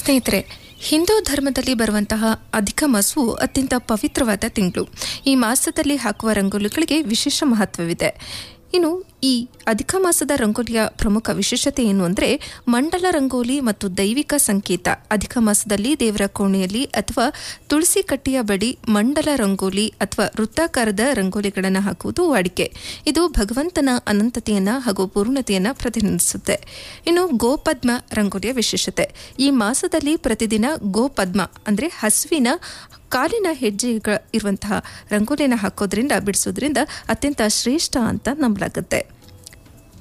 ಸ್ನೇಹಿತರೆ ಹಿಂದೂ ಧರ್ಮದಲ್ಲಿ ಬರುವಂತಹ ಅಧಿಕ ಮಾಸವು ಅತ್ಯಂತ ಪವಿತ್ರವಾದ ತಿಂಗಳು ಈ ಮಾಸದಲ್ಲಿ ಹಾಕುವ ರಂಗೋಲಿಗಳಿಗೆ ವಿಶೇಷ ಮಹತ್ವವಿದೆ ಇನ್ನು ಈ ಅಧಿಕ ಮಾಸದ ರಂಗೋಲಿಯ ಪ್ರಮುಖ ವಿಶೇಷತೆ ಏನು ಅಂದರೆ ಮಂಡಲ ರಂಗೋಲಿ ಮತ್ತು ದೈವಿಕ ಸಂಕೇತ ಅಧಿಕ ಮಾಸದಲ್ಲಿ ದೇವರ ಕೋಣೆಯಲ್ಲಿ ಅಥವಾ ತುಳಸಿ ಕಟ್ಟಿಯ ಬಳಿ ಮಂಡಲ ರಂಗೋಲಿ ಅಥವಾ ವೃತ್ತಾಕಾರದ ರಂಗೋಲಿಗಳನ್ನು ಹಾಕುವುದು ವಾಡಿಕೆ ಇದು ಭಗವಂತನ ಅನಂತತೆಯನ್ನ ಹಾಗೂ ಪೂರ್ಣತೆಯನ್ನ ಪ್ರತಿನಿಧಿಸುತ್ತೆ ಇನ್ನು ಗೋಪದ್ಮ ರಂಗೋಲಿಯ ವಿಶೇಷತೆ ಈ ಮಾಸದಲ್ಲಿ ಪ್ರತಿದಿನ ಗೋಪದ್ಮ ಅಂದರೆ ಹಸುವಿನ ಕಾಲಿನ ಹೆಜ್ಜೆಗಳ ಇರುವಂತಹ ರಂಗೋಲಿನ ಹಾಕೋದ್ರಿಂದ ಬಿಡಿಸೋದ್ರಿಂದ ಅತ್ಯಂತ ಶ್ರೇಷ್ಠ ಅಂತ ನಂಬಲಾಗುತ್ತೆ